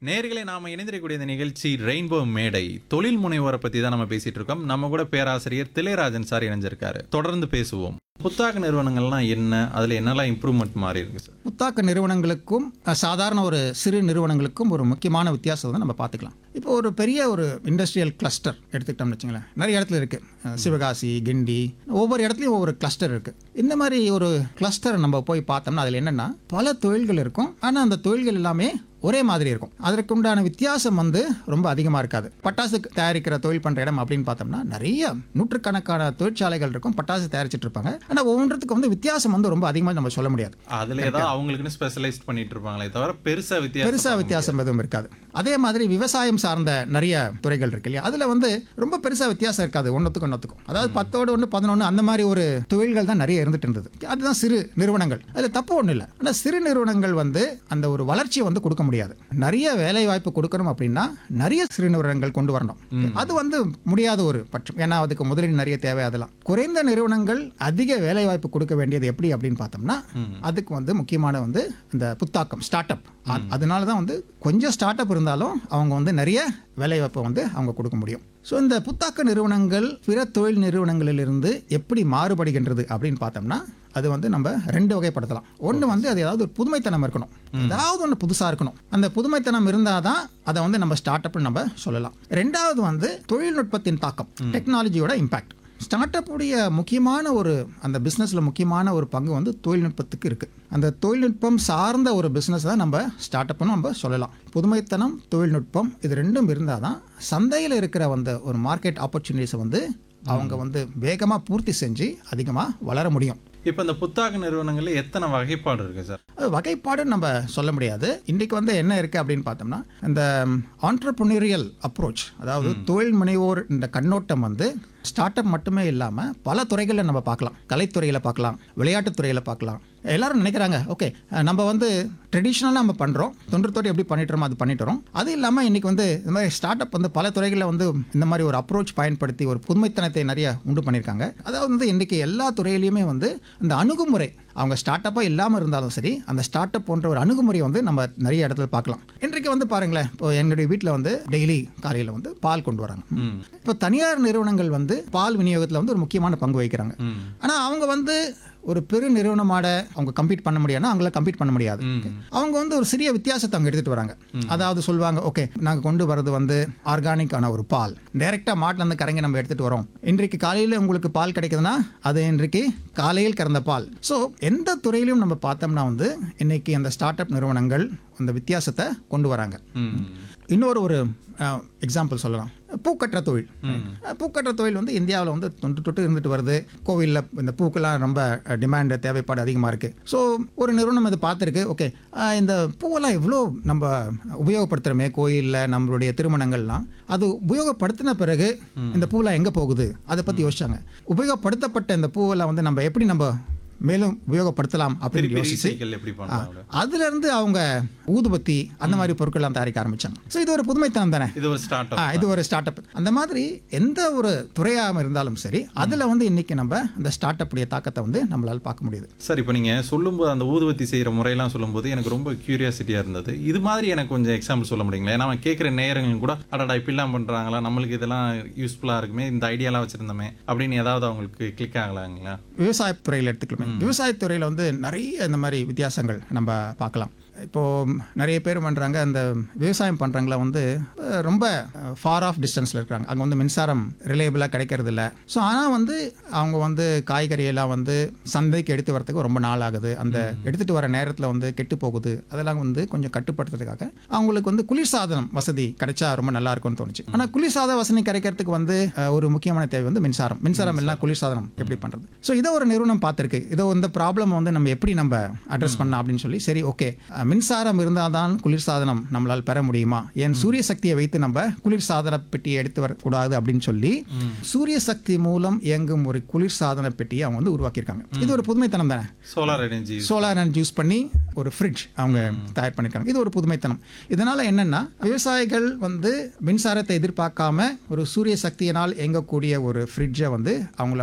நேர்களை நாம இணைந்திருக்கக்கூடிய இந்த நிகழ்ச்சி ரெயின்போ மேடை தொழில் முனைவோரை பத்தி தான் நம்ம பேசிட்டு இருக்கோம் நம்ம கூட பேராசிரியர் திளையராஜன் சார் இணைஞ்சிருக்காரு தொடர்ந்து பேசுவோம் புத்தாக்க நிறுவனங்கள்லாம் என்ன அதுல என்னெல்லாம் இம்ப்ரூவ்மெண்ட் மாறி இருக்கு சார் புத்தாக்க நிறுவனங்களுக்கும் அஹ், சாதாரண ஒரு சிறு நிறுவனங்களுக்கும் ஒரு முக்கியமான வித்தியாசத்தை நம்ம பார்த்துக்கலாம் இப்போ ஒரு பெரிய ஒரு இண்டஸ்ட்ரியல் கிளஸ்டர் எடுத்துக்கிட்டோம்னு வச்சுங்களேன் நிறைய இடத்துல இருக்குது அஹ், சிவகாசி கிண்டி ஒவ்வொரு இடத்துலையும் ஒவ்வொரு கிளஸ்டர் இருக்குது இந்த மாதிரி ஒரு கிளஸ்டரை நம்ம போய் பார்த்தோம்னா அதில் என்னென்னா பல தொழில்கள் இருக்கும் ஆனால் அந்த தொழில்கள் எல்லாமே ஒரே மாதிரி இருக்கும் அதற்கு உண்டான வித்தியாசம் வந்து ரொம்ப அதிகமாக இருக்காது பட்டாசு தயாரிக்கிற தொழில் பண்ணுற இடம் அப்படின்னு பார்த்தோம்னா நிறைய நூற்றுக்கணக்கான தொழிற்சாலைகள் இருக்கும் பட்டாசு தயாரிச்சிட்டு இருப்பாங்க ஆனால் ஒவ்வொன்றுத்துக்கும் வந்து வித்தியாசம் வந்து ரொம்ப அதிகமாக நம்ம சொல்ல முடியாது அதுல ஏதாவது அவங்களுக்குன்னு ஸ்பெஷலைஸ் பண்ணிட்டு இருப்பாங்களே தவிர பெருசா வித்தியாசம் பெருசா வித்தியாசம் எதுவும் இருக்காது அதே மாதிரி விவசாயம் சார்ந்த நிறைய துறைகள் இருக்கு இல்லையா அதுல வந்து ரொம்ப பெருசா வித்தியாசம் இருக்காது ஒன்றுத்துக்கும் ஒன்றுத்துக்கும் அதாவது பத்தோடு ஒன்று பதினொன்று அந்த மாதிரி ஒரு தொழில்கள் தான் நிறைய இருந்துட்டு இருந்தது அதுதான் சிறு நிறுவனங்கள் அதுல தப்பு ஒன்றும் இல்லை ஆனால் சிறு நிறுவனங்கள் வந்து அந்த ஒரு வளர்ச்சியை வந்து கொடுக்க முடியாது நிறைய வேலை வாய்ப்பு கொடுக்கணும் அப்படின்னா நிறைய சிறு நிறுவனங்கள் கொண்டு வரணும் அது வந்து முடியாத ஒரு பட்சம் ஏன்னா அதுக்கு முதலீடு நிறைய தேவை அதெல்லாம் குறைந்த நிறுவனங்கள் அதிக வேலை வாய்ப்பு கொடுக்க வேண்டியது எப்படி அப்படின்னு பார்த்தோம்னா அதுக்கு வந்து முக்கியமான வந்து இந்த புத்தாக்கம் ஸ்டார்ட் அப் அதனால தான் வந்து கொஞ்சம் ஸ்டார்ட் அப் இருந்தாலும் அவங்க வந்து நிறைய வேலைவாய்ப்பை வந்து அவங்க கொடுக்க முடியும் ஸோ இந்த புத்தாக்க நிறுவனங்கள் பிற தொழில் நிறுவனங்களிலிருந்து எப்படி மாறுபடுகின்றது அப்படின்னு பார்த்தோம்னா அது வந்து நம்ம ரெண்டு வகைப்படுத்தலாம் ஒன்று வந்து அது ஏதாவது ஒரு புதுமைத்தனம் இருக்கணும் ஏதாவது ஒன்று புதுசாக இருக்கணும் அந்த புதுமைத்தனம் இருந்தால் தான் அதை வந்து நம்ம ஸ்டார்ட் அப்னு நம்ம சொல்லலாம் ரெண்டாவது வந்து தொழில்நுட்பத்தின் தாக்கம் டெக்னாலஜியோட இம்பாக்ட் ஸ்டார்ட் உடைய முக்கியமான ஒரு அந்த பிஸ்னஸில் முக்கியமான ஒரு பங்கு வந்து தொழில்நுட்பத்துக்கு இருக்குது அந்த தொழில்நுட்பம் சார்ந்த ஒரு பிஸ்னஸ் தான் நம்ம ஸ்டார்ட் அப்னு நம்ம சொல்லலாம் புதுமைத்தனம் தொழில்நுட்பம் இது ரெண்டும் இருந்தால் தான் சந்தையில் இருக்கிற அந்த ஒரு மார்க்கெட் ஆப்பர்ச்சுனிட்டிஸை வந்து அவங்க வந்து வேகமாக பூர்த்தி செஞ்சு அதிகமாக வளர முடியும் இப்ப இந்த புத்தாக்க நிறுவனங்கள்ல எத்தனை வகைப்பாடு இருக்கு சார் அது வகைப்பாடுன்னு நம்ம சொல்ல முடியாது இன்றைக்கு வந்து என்ன இருக்குது அப்படின்னு பார்த்தோம்னா இந்த ஆண்டர்ப்ரனியரியல் அப்ரோச் அதாவது தொழில் முனைவோர் இந்த கண்ணோட்டம் வந்து ஸ்டார்ட் அப் மட்டுமே இல்லாமல் பல துறைகளில் நம்ம பார்க்கலாம் கலைத்துறையில் பார்க்கலாம் விளையாட்டுத் துறையில் பார்க்கலாம் எல்லாரும் நினைக்கிறாங்க ஓகே நம்ம வந்து ட்ரெடிஷ்னலாக நம்ம பண்ணுறோம் தொன்று எப்படி பண்ணிட்டுறோமோ அது பண்ணிட்டு வரோம் அது இல்லாமல் இன்றைக்கி வந்து இந்த மாதிரி ஸ்டார்ட் அப் வந்து பல துறைகளில் வந்து இந்த மாதிரி ஒரு அப்ரோச் பயன்படுத்தி ஒரு புதுமைத்தனத்தை நிறைய உண்டு பண்ணியிருக்காங்க அதாவது வந்து இன்றைக்கி எல்லா துறையிலையுமே வந்து இந்த அணுகுமுறை அவங்க ஸ்டார்ட் அப்பாக இல்லாமல் இருந்தாலும் சரி அந்த ஸ்டார்ட் அப் போன்ற ஒரு அணுகுமுறையை வந்து நம்ம நிறைய இடத்துல பார்க்கலாம் இன்றைக்கு வந்து பாருங்களேன் இப்போ என்னுடைய வீட்டில் வந்து டெய்லி காலையில் வந்து பால் கொண்டு வராங்க ம் இப்போ தனியார் நிறுவனங்கள் வந்து பால் விநியோகத்தில் வந்து ஒரு முக்கியமான பங்கு வகிக்கிறாங்க ம் ஆனால் அவங்க வந்து ஒரு பெரு நிறுவனமாட அவங்க கம்பீட் பண்ண முடியாதுன்னா அவங்கள கம்பீட் பண்ண முடியாது ம் அவங்க வந்து ஒரு சிறிய வித்தியாசத்தை அவங்க எடுத்துட்டு வராங்க அதாவது சொல்லுவாங்க ஓகே நாங்கள் கொண்டு வரது வந்து ஆர்கானிக்கான ஒரு பால் டைரெக்டாக மாட்டில் இருந்து கறங்கி நம்ம எடுத்துட்டு வரோம் இன்றைக்கு காலையில் உங்களுக்கு பால் கிடைக்குதுன்னா அது இன்றைக்கு காலையில் கறந்த பால் ஸோ எந்த துறையிலும் நம்ம பார்த்தோம்னா வந்து இன்னைக்கு அந்த ஸ்டார்ட் அப் நிறுவனங்கள் அந்த வித்தியாசத்தை கொண்டு வராங்க ம் இன்னொரு ஒரு எக்ஸாம்பிள் சொல்லலாம் பூக்கட்டுற தொழில் அஹ், பூக்கட்டுற தொழில் வந்து இந்தியாவில் வந்து தொன்று தொட்டு இருந்துட்டு வருது கோவிலில் இந்த பூக்கெல்லாம் ரொம்ப டிமாண்ட் தேவைப்பாடு அதிகமாக இருக்குது ஸோ ஒரு நிறுவனம் அதை பார்த்துருக்கு ஓகே இந்த பூவெல்லாம் இவ்வளோ நம்ம உபயோகப்படுத்துகிறோமே கோயிலில் நம்மளுடைய திருமணங்கள்லாம் அது உபயோகப்படுத்தின பிறகு இந்த பூவெல்லாம் எங்கே போகுது அதை பற்றி யோசிச்சாங்க உபயோகப்படுத்தப்பட்ட இந்த பூவெல்லாம் வந்து நம்ம எப்படி நம்ம மேலும் உபயோகப்படுத்தலாம் அப்படின்னு திருப்பி யோசிச்சு ரீசைக்கிள் எப்படி பண்றாங்க அதுல இருந்து அவங்க ஊதுபத்தி அந்த மாதிரி பொருட்கள்லாம் தயாரிக்க ஆரம்பிச்சாங்க ஸோ இது ஒரு புதுமைத்தனம் தானே இது ஒரு ஸ்டார்ட் ஆ, இது ஒரு ஸ்டார்ட் அப் அந்த மாதிரி எந்த ஒரு துறையாக இருந்தாலும் சரி அதில் வந்து இன்னைக்கு நம்ம அந்த ஸ்டார்ட் உடைய தாக்கத்தை வந்து நம்மளால பார்க்க முடியுது சார் இப்போ நீங்கள் சொல்லும்போது அந்த ஊதுவத்தி செய்கிற முறையெல்லாம் சொல்லும்போது எனக்கு ரொம்ப க்யூரியாசிட்டியாக இருந்தது இது மாதிரி எனக்கு கொஞ்சம் எக்ஸாம்பிள் சொல்ல முடியுங்களா ஏன்னா அவன் கேட்குற நேரங்களும் கூட அடடா இப்படிலாம் பண்ணுறாங்களா நம்மளுக்கு இதெல்லாம் யூஸ்ஃபுல்லாக இருக்குமே இந்த ஐடியாலாம் வச்சுருந்தோமே அப்படின்னு ஏதாவது அவங்களுக்கு கிளிக் ஆகலாங்களா விவசாயத்துறையில் எடுத்துக்கலாமே விவசாயத்துறையில் வந்து நிறைய இந்த மாதிரி வித்தியாசங்கள் நம்ம பார்க்கலாம் இப்போ நிறைய பேர் பண்ணுறாங்க அந்த விவசாயம் பண்ணுறவங்கள வந்து அஹ், ரொம்ப ஃபார் ஆஃப் டிஸ்டன்ஸில் இருக்கிறாங்க அங்கே வந்து மின்சாரம் ரிலேபிளாக கிடைக்கிறது இல்லை ஸோ ஆனால் வந்து அவங்க வந்து காய்கறியெல்லாம் வந்து சந்தைக்கு எடுத்து வரதுக்கு ரொம்ப நாள் ஆகுது அந்த எடுத்துகிட்டு வர நேரத்தில் வந்து கெட்டு போகுது அதெல்லாம் வந்து கொஞ்சம் கட்டுப்படுத்துறதுக்காக அவங்களுக்கு வந்து குளிர்சாதனம் வசதி கிடைச்சா ரொம்ப நல்லா இருக்கும்னு தோணுச்சு ஆனால் குளிர்சாத வசதி கிடைக்கிறதுக்கு வந்து அஹ், ஒரு முக்கியமான தேவை வந்து மின்சாரம் மின்சாரம் எல்லாம் குளிர்சாதனம் எப்படி பண்ணுறது ஸோ இதை ஒரு நிறுவனம் பார்த்துருக்கு இதோ இந்த ப்ராப்ளம் வந்து நம்ம எப்படி நம்ம அட்ரஸ் பண்ணலாம் அப்படின்னு சொல்லி சரி ஓகே மின்சாரம் இருந்தால் தான் குளிர்சாதனம் நம்மளால் பெற முடியுமா ஏன் சூரிய சக்தியை வைத்து நம்ம குளிர்சாதன பெட்டியை எடுத்து வரக்கூடாது அப்படின்னு சொல்லி சூரிய சக்தி மூலம் இயங்கும் ஒரு குளிர்சாதன பெட்டியை அவங்க வந்து உருவாக்கியிருக்காங்க இது ஒரு புதுமைத்தனம் தானே solar energy solar energy use பண்ணி ஒரு ஃப்ரிட்ஜ் அவங்க தயார் பண்ணியிருக்காங்க இது ஒரு புதுமைத்தனம் இதனால என்னன்னா விவசாயிகள் வந்து மின்சாரத்தை எதிர்பார்க்காம ஒரு சூரிய சக்தியினால் இயங்கக்கூடிய ஒரு ஃப்ரிட்ஜை வந்து அவங்களால